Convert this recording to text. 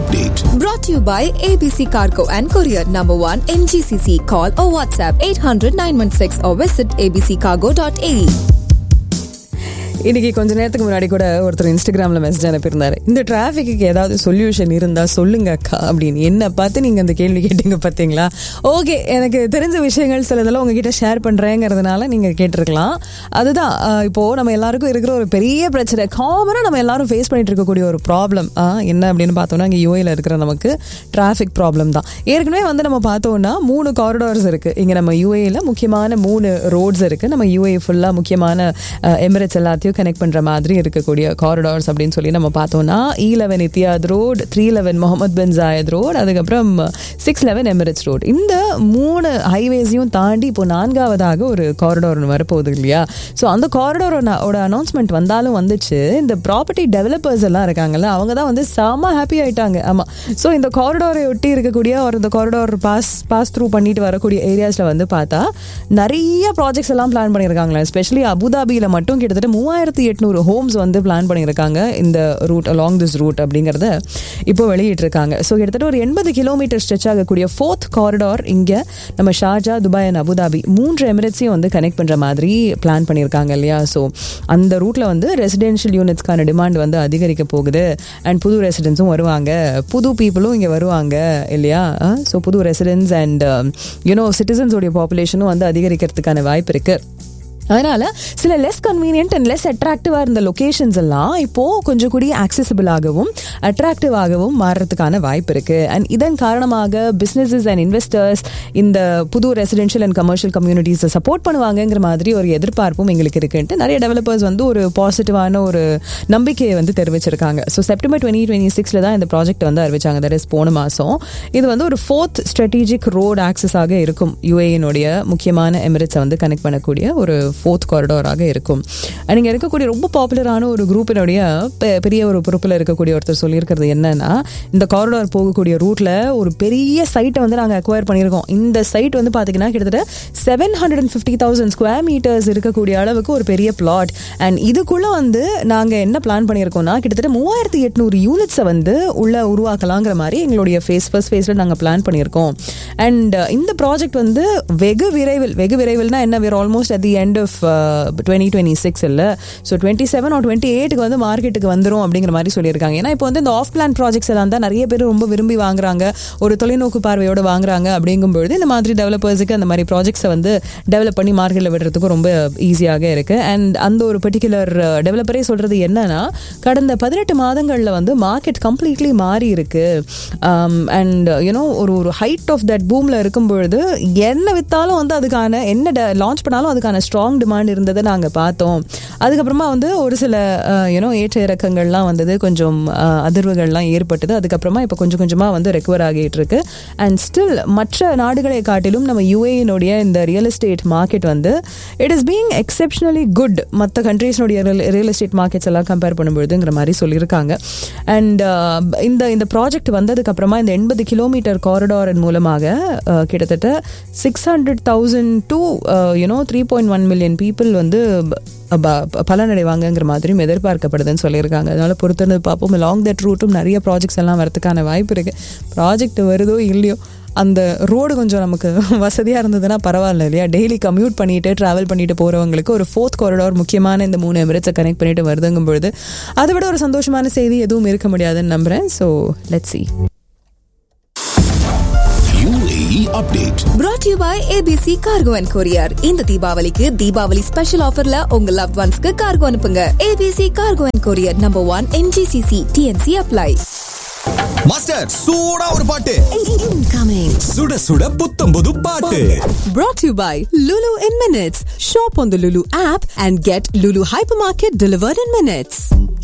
update. Brought to you by ABC Cargo and Courier Number 1 MGCC. Call or WhatsApp 800 916 or visit abccargo.ae. இன்னைக்கு கொஞ்ச நேரத்துக்கு முன்னாடி கூட ஒருத்தர் இன்ஸ்டாகிராம்ல மெசேஜ் அனுப்பியிருந்தாரு இந்த டிராஃபிக்கு ஏதாவது சொல்யூஷன் இருந்தா சொல்லுங்க அக்கா அப்படின்னு என்ன பார்த்து நீங்க அந்த கேள்வி கேட்டீங்க பாத்தீங்களா ஓகே எனக்கு தெரிஞ்ச விஷயங்கள் சிலதெல்லாம் உங்ககிட்ட ஷேர் பண்றேங்கிறதுனால நீங்க கேட்டிருக்கலாம் அதுதான் அஹ், இப்போ நம்ம எல்லாருக்கும் இருக்கிற ஒரு பெரிய பிரச்சனை காமனா நம்ம எல்லாரும் ஃபேஸ் பண்ணிட்டு இருக்கக்கூடிய ஒரு ப்ராப்ளம் என்ன அப்படின்னு பார்த்தோம்னா இங்க யூஏல இருக்கிற நமக்கு டிராஃபிக் ப்ராப்ளம் தான் ஏற்கனவே வந்து நம்ம பார்த்தோம்னா மூணு காரிடார்ஸ் இருக்கு இங்க நம்ம யூஏல முக்கியமான மூணு ரோட்ஸ் இருக்கு நம்ம யூஏ ஃபுல்லா முக்கியமான எமிரேட்ஸ் எல்லாத்தையும் கனெக்ட் பண்ற மாதிரி இருக்கக்கூடிய காரிடார்ஸ் அப்படின்னு சொல்லி நம்ம பார்த்தோம்னா E eleven Ittihad road three eleven Mohammed bin Zayed road அதுக்கப்புறம் சிக்ஸ் லெவன் எமிரேட்ஸ் ரோட் இந்த மூணு ஹைவேஸையும் தாண்டி இப்போ நான்காவதாக ஒரு காரிடார் ஒன்று வரப்போகுது இல்லையா ஸோ அந்த காரிடாரோட அனௌன்ஸ்மெண்ட் வந்தாலும் வந்துச்சு இந்த ப்ராப்பர்ட்டி டெவலப்பர்ஸ் எல்லாம் இருக்காங்கல்ல அவங்க தான் வந்து செம ஹாப்பி ஆயிட்டாங்க ஆமா ஸோ இந்த காரிடாரை ஒட்டி இருக்கக்கூடிய ஒரு இந்த காரிடார் பாஸ் பாஸ் த்ரூ பண்ணிட்டு வரக்கூடிய ஏரியாஸ்ல வந்து பார்த்தா நிறைய ப்ராஜெக்ட்ஸ் எல்லாம் பிளான் பண்ணியிருக்காங்களே எஸ்பெஷலி அபுதாபியில மட்டும் கிட்டத்தட்ட மூவாயிரத்தி எட்நூறு ஹோம்ஸ் வந்து பிளான் பண்ணியிருக்காங்க இந்த ரூட் அலாங் திஸ் ரூட் அப்படிங்கறத இப்போ வெளியிட்டிருக்காங்க ஸோ கிட்டத்தட்ட ஒரு எண்பது கிலோமீட்டர் ஸ்ட்ரெச் ஆகக்கூடிய ஃபோர்த் காரிடார் இங்க நம்ம ஷார்ஜா துபாய் அண்ட் அபுதாபி மூன்று எமிரேட்ஸையும் வந்து கனெக்ட் பண்ற மாதிரி பிளான் பண்ணியிருக்காங்க இல்லையா ஸோ அந்த ரூட்ல வந்து ரெசிடென்ஷியல் யூனிட்ஸ்க்கான டிமாண்ட் வந்து அதிகரிக்க போகுது அண்ட் புது ரெசிடென்ஸும் வருவாங்க புது பீப்புளும் இங்க வருவாங்க இல்லையா ஸோ புது ரெசிடென்ட்ஸ் அண்ட் யூனோ சிட்டிசன்ஸோடைய பாப்புலேஷனும் வந்து அதிகரிக்கிறதுக்கான வாய்ப்பு இருக்கு அதனால சில லெஸ் கன்வீனியன்ட் அண்ட் லெஸ் அட்ராக்டிவாக இருந்த லொகேஷன்ஸ் எல்லாம் இப்போ கொஞ்சம் கூடிய accessible ஆகவும் அட்ராக்டிவ் ஆகவும் மாறுறதுக்கான வாய்ப்பு இருக்கு அண்ட் இதன் காரணமாக பிசினஸஸ் அண்ட் இன்வெஸ்டர்ஸ் இந்த புது ரெசிடென்ஷியல் அண்ட் கமர்ஷியல் கம்யூனிட்டிஸை சப்போர்ட் பண்ணுவாங்கங்கிற மாதிரி ஒரு எதிர்பார்ப்பும் எங்களுக்கு இருக்குன்ட்டு நிறைய டெவலப்பர்ஸ் வந்து ஒரு பாசிட்டிவான ஒரு நம்பிக்கையை வந்து தெரிவிச்சிருக்காங்க ஸோ செப்டம்பர் டுவெண்ட்டி டுவெண்ட்டி சிக்ஸில் தான் இந்த ப்ராஜெக்ட் வந்து அறிவிச்சாங்க தட் இஸ் போன மாதம் இது வந்து ஒரு ஃபோர்த் ஸ்ட்ராட்டஜிக் ரோட் ஆக்சஸாக இருக்கும் யுஏனுடைய முக்கியமான எமிரேட்ஸை வந்து கனெக்ட் பண்ணக்கூடிய ஒரு ஃபோர்த் காரிடாராக இருக்கும் And இங்க இருக்கக்கூடிய ரொம்ப பாப்புலரான ஒரு குரூப்பினுடைய பெ- பெரிய ஒரு பொறுப்பில் இருக்கக்கூடிய ஒருத்தர் சொல்லியிருக்கிறது என்னன்னா இந்த காரிடார் போகக்கூடிய ரூட்ல ஒரு பெரிய சைட்டை வந்து நாங்கள் அக்வயர் பண்ணியிருக்கோம் இந்த சைட் வந்து பார்த்தீங்கன்னா கிட்டத்தட்ட seven hundred and fifty thousand square metres இருக்கக்கூடிய அளவுக்கு ஒரு பெரிய பிளாட் அண்ட் இதுக்குள்ள வந்து நாங்கள் என்ன பிளான் பண்ணியிருக்கோம்னா கிட்டத்தட்ட மூவாயிரத்தி எட்நூறு யூனிட்ஸை வந்து உள்ள உருவாக்கலாங்கிற மாதிரி எங்களுடைய ஃபேஸ் ஃபர்ஸ்ட் ஃபேஸில் நாங்கள் பிளான் பண்ணியிருக்கோம் அண்ட் இந்த ப்ராஜெக்ட் வந்து வெகு விரைவில் வெகு விரைவில்னா என்ன where almost at the end of twenty twenty six இல்லை so twenty seven or twenty எயிட்டுக்கு வந்து மார்க்கெட்டுக்கு வந்துரும் அப்படிங்கிற மாதிரி சொல்லியிருக்காங்க ஏன்னா இப்போ வந்து இந்த ஆஃப் பிளான் ப்ராஜெக்ட்ஸ் எல்லாம் தான் நிறைய பேர் ரொம்ப விரும்பி வாங்குறாங்க ஒரு தொலைநோக்கு பார்வையோட வாங்குறாங்க அப்படிங்கும்பொழுது இந்த மாதிரி டெவலப்பர்ஸுக்கு அந்த மாதிரி ப்ராஜெக்ட்ஸை வந்து டெவலப் பண்ணி மார்க்கெட்டில் விடுறதுக்கு ரொம்ப ஈஸியாக இருக்கு அண்ட் அந்த ஒரு பர்டிகுலர் டெவலப்பரே சொல்றது என்னன்னா கடந்த பதினெட்டு மாதங்களில் வந்து மார்க்கெட் கம்ப்ளீட்லி மாறி இருக்கு அண்ட் யூனோ ஒரு ஒரு ஹைட் ஆஃப் தட் பூம்ல இருக்கும் பொழுது என்ன வித்தாலும் வந்து அதுக்கான என்ன லான்ச் பண்ணாலும் அதுக்கான ஸ்ட்ராங் டிமாண்ட் இருந்ததை நாங்கள் பார்த்தோம் அதுக்கப்புறமா வந்து ஒரு சில யூனோ ஏற்ற இறக்கங்கள்லாம் வந்தது கொஞ்சம் அஹ், அதிர்வுகள்லாம் ஏற்பட்டது அதுக்கப்புறமா இப்போ கொஞ்சம் கொஞ்சமாக வந்து ரெக்கவர் ஆகிட்டு இருக்கு அண்ட் ஸ்டில் மற்ற நாடுகளை காட்டிலும் நம்ம யூஏனுடைய இந்த ரியல் எஸ்டேட் மார்க்கெட் வந்து it is being exceptionally good மற்ற கண்ட்ரீஸ்னுடைய ரியல் எஸ்டேட் மார்க்கெட்ஸ் எல்லாம் கம்பேர் பண்ணும்பொழுதுங்கிற மாதிரி சொல்லியிருக்காங்க அண்ட் இந்த இந்த ப்ராஜெக்ட் வந்ததுக்கு அப்புறமா இந்த எண்பது கிலோமீட்டர் காரிடாரின் மூலமாக அஹ், கிட்டத்தட்ட six hundred thousand to you know three point one million people வந்து ப- ப- பலனடைவாங்கங்கிற மாதிரியும் எதிர்பார்க்கப்படுதுன்னு சொல்லியிருக்காங்க அதனால பொறுத்திருந்து பார்ப்போம் லாங் தட் ரூட்டும் நிறைய ப்ராஜெக்ட்ஸ் எல்லாம் வரதுக்கான வாய்ப்பு இருக்கு ப்ராஜெக்ட் வருதோ இல்லையோ அந்த ரோடு கொஞ்சம் நமக்கு வசதியாக இருந்ததுன்னா பரவாயில்ல இல்லையா டெய்லி கம்யூட் பண்ணிட்டு ட்ராவல் பண்ணிட்டு போகிறவங்களுக்கு ஒரு ஃபோர்த் காரிடார் முக்கியமான இந்த மூணு எமிரேட்ஸை கனெக்ட் பண்ணிட்டு வருதுங்கும் பொழுது அதை விட ஒரு சந்தோஷமான செய்தி எதுவும் இருக்க முடியாதுன்னு நம்புறேன் so let's see UAE update. Brought to you by ABC Cargo and Courier. இந்த தீபாவளிக்கு தீபாவளி ஸ்பெஷல் ஆஃபர்ல உங்க லவ் ஒன்ஸ்க்கு கார்கோ அனுப்புங்க ABC Cargo and Courier number one MGCC TNC apply master சூடா ஒரு பாட்டு Incoming. சுட சுட புத்தம் புது பாட்டு Brought to you by Lulu in Minutes. Shop on the Lulu app and get Lulu Hypermarket delivered in minutes.